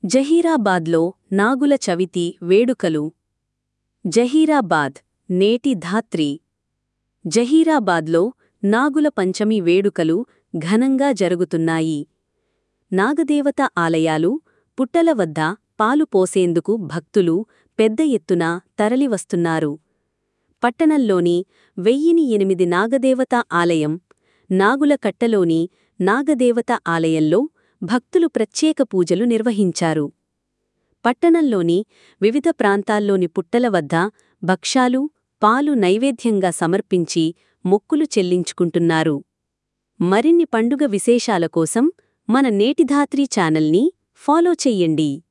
జహీరాబాద్లో నాగుల చవితి వేడుకలు జహీరాబాద్ నేటి ధాత్రి జహీరాబాద్లో నాగుల పంచమి వేడుకలు ఘనంగా జరుగుతున్నాయి నాగదేవత ఆలయాలు పుట్టల వద్ద పాలు పోసేందుకు భక్తులు పెద్ద ఎత్తున తరలివస్తున్నారు పట్టణంలోని వెయ్యిని ఎనిమిది నాగదేవత ఆలయం నాగుల కట్టలోని నాగదేవత ఆలయంలో భక్తులు ప్రత్యేక పూజలు నిర్వహించారు పట్టణంలోని వివిధ ప్రాంతాల్లోని పుట్టల వద్ద భక్షాలు పాలు నైవేద్యంగా సమర్పించి మొక్కులు చెల్లించుకుంటున్నారు మరిన్ని పండుగ విశేషాల కోసం మన నేటిధాత్రి ఛానల్ని ఫాలో చెయ్యండి